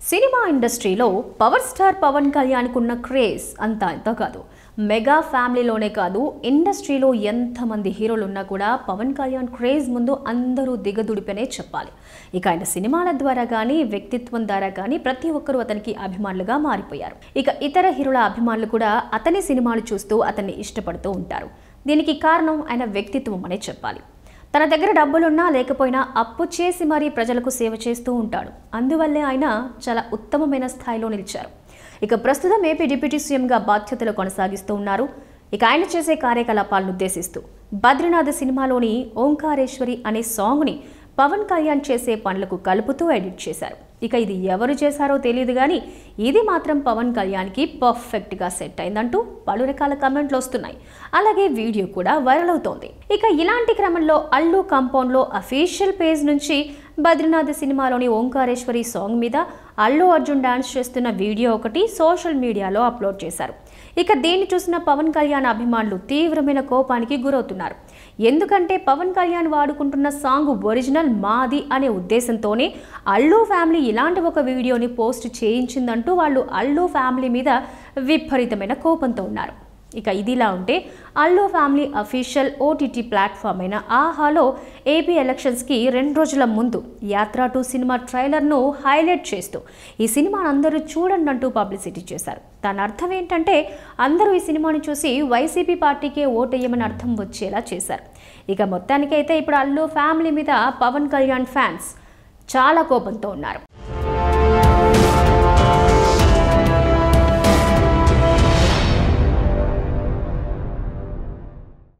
cinema ఇండస్ట్రీలో power star Pawan కళ్యాణ్కు ఉన్న క్రేజ్ అంతా ఇంత కాదు మెగా ఫ్యామిలీలోనే కాదు ఇండస్ట్రీలో ఎంతమంది హీరోలు ఉన్నా కూడా పవన్ కళ్యాణ్ క్రేజ్ ముందు అందరూ దిగదుడిపనే చెప్పాలి ఇక ఆయన సినిమాల ద్వారా కానీ వ్యక్తిత్వం ద్వారా కానీ ప్రతి ఒక్కరూ అతనికి అభిమానులుగా మారిపోయారు ఇక ఇతర హీరోల అభిమానులు కూడా అతని సినిమాలు చూస్తూ అతన్ని ఇష్టపడుతూ ఉంటారు దీనికి కారణం ఆయన వ్యక్తిత్వం అనే చెప్పాలి తన దగ్గర డబ్బులున్నా లేకపోయినా అప్పు చేసి మరీ ప్రజలకు సేవ చేస్తూ ఉంటాడు అందువల్లే ఆయన చాలా ఉత్తమమైన స్థాయిలో నిలిచారు ఇక ప్రస్తుతం ఏపీ డిప్యూటీ సీఎంగా బాధ్యతలు కొనసాగిస్తూ ఉన్నారు ఇక ఆయన చేసే కార్యకలాపాలను ఉద్దేశిస్తూ బద్రీనాథ్ సినిమాలోని ఓంకారేశ్వరి అనే సాంగ్ని పవన్ కళ్యాణ్ చేసే పనులకు కలుపుతూ ఎడిట్ చేశారు ఇక ఇది ఎవరు చేశారో తెలియదు కానీ ఇది మాత్రం పవన్ కళ్యాణ్కి పర్ఫెక్ట్గా సెట్ అయిందంటూ పలు రకాల కమెంట్లు వస్తున్నాయి అలాగే వీడియో కూడా వైరల్ అవుతోంది ఇక ఇలాంటి క్రమంలో అల్లు కాంపౌండ్లో అఫీషియల్ పేజ్ నుంచి బద్రీనాథ్ సినిమాలోని ఓంకారేశ్వరి సాంగ్ మీద అల్లు అర్జున్ డాన్స్ చేస్తున్న వీడియో ఒకటి సోషల్ మీడియాలో అప్లోడ్ చేశారు ఇక దీన్ని చూసిన పవన్ కళ్యాణ్ అభిమానులు తీవ్రమైన కోపానికి గురవుతున్నారు ఎందుకంటే పవన్ కళ్యాణ్ వాడుకుంటున్న సాంగ్ ఒరిజినల్ మాది అనే ఉద్దేశంతోనే అల్లు ఫ్యామిలీ ఇలాంటి ఒక వీడియోని పోస్ట్ చేయించిందంటూ వాళ్ళు అల్లు ఫ్యామిలీ మీద విపరీతమైన కోపంతో ఉన్నారు ఇక ఇదిలా ఉంటే Allu family official OTT platform అయిన ఆహాలో ఏపీ ఎలక్షన్స్కి రెండు రోజుల ముందు యాత్ర టూ సినిమా ట్రైలర్ను హైలైట్ చేస్తూ ఈ సినిమాను అందరూ చూడండి అంటూ పబ్లిసిటీ చేశారు దాని అర్థం ఏంటంటే అందరూ ఈ సినిమాని చూసి వైసీపీ పార్టీకే ఓటేయమని అర్థం వచ్చేలా చేశారు ఇక మొత్తానికైతే ఇప్పుడు అల్లు ఫ్యామిలీ మీద పవన్ కళ్యాణ్ ఫ్యాన్స్ చాలా కోపంతో ఉన్నారు